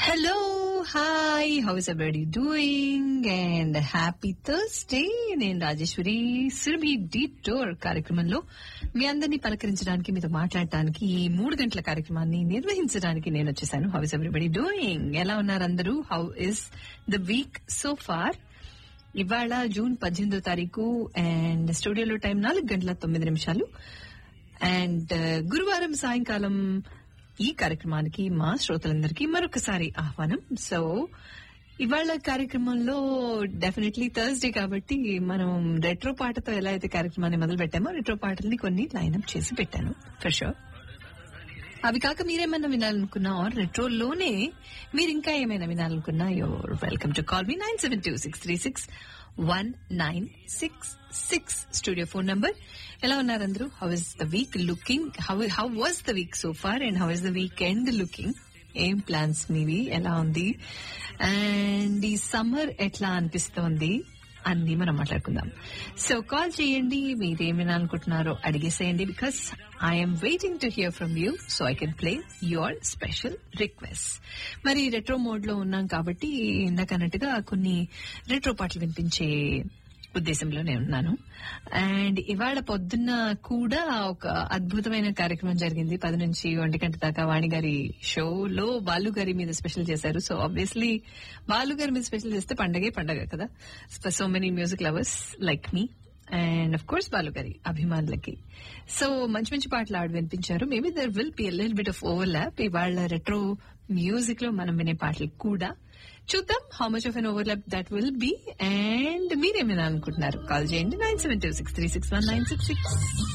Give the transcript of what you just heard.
Hello, hi, how is everybody doing? And happy Thursday. నేను Rajeshwari Surabhi deep tour కార్యక్రమంలో మీ అందరినీ పలకరించడానికి మీతో మాట్లాడటానికి ఈ మూడు గంటల కార్యక్రమాన్ని నిర్వహించడానికి నేను వచ్చేసాను హౌ ఇస్ ఎవ్రీబడి డూయింగ్ ఎలా ఉన్నారు అందరూ how is the week so far ఇవాళ జూన్ పద్దెనిమిదో తారీఖు అండ్ స్టూడియోలో టైం నాలుగు గంటల తొమ్మిది నిమిషాలు అండ్ గురువారం సాయంకాలం ఈ కార్యక్రమానికి మా శ్రోతలందరికీ మరొకసారి ఆహ్వానం సో ఇవాళ కార్యక్రమంలో డెఫినెట్లీ థర్స్డే కాబట్టి మనం రెట్రో పాటతో ఎలా అయితే కార్యక్రమాన్ని మొదలు పెట్టామో రెట్రో పాటల్ని కొన్ని లైన్అప్ చేసి పెట్టాను ఫర్ షూర్ అవి కాక మీరేమన్నా వినాలనుకున్నా ఆర్ రెట్రోలోనే మీరు ఇంకా ఏమైనా వినాలనుకున్నా your welcome to call me nine seven two six three six one nine six six studio phone number ఎలా ఉన్నారు అందరూ how is the week looking how how was the week so far and how is the weekend looking ఏం plans మీవి ఎలా ఉంది and ఈ summer ఎట్లా అనిపిస్తోంది అన్ని మనం మాట్లాడుకుందాం సో కాల్ చేయండి మీరేమైనా అనుకుంటున్నారో అడిగేసేయండి because I'm waiting to hear from you so I can play your special request మరి రెట్రో మోడ్ లో ఉన్నాం కాబట్టి ఇందాక అన్నట్టుగా కొన్ని రెట్రో పాటలు వినిపించే ఉద్దేశంలో నేను ఉన్నాను అండ్ ఇవాళ పొద్దున్న కూడా ఒక అద్భుతమైన కార్యక్రమం జరిగింది పది నుంచి ఒంటి గంట దాకా వాణి గారి షోలో బాలు గారి మీద స్పెషల్ చేశారు సో ఆబ్వియస్లీ బాలు గారి మీద స్పెషల్ చేస్తే పండగే పండగ కదా so many music lovers like me and of course Balu గారి అభిమానులకి సో మంచి మంచి పాటలు ఆడి వినిపించారు maybe there will be lil bit of overlap ఇవాళ రెట్రో మ్యూజిక్ లో మనం వినే పాటలు కూడా చూద్దాం how much of an overlap that will be and మీరేమైనా అనుకుంటున్నారు కాల్ చేయండి nine seven two six three six one nine six six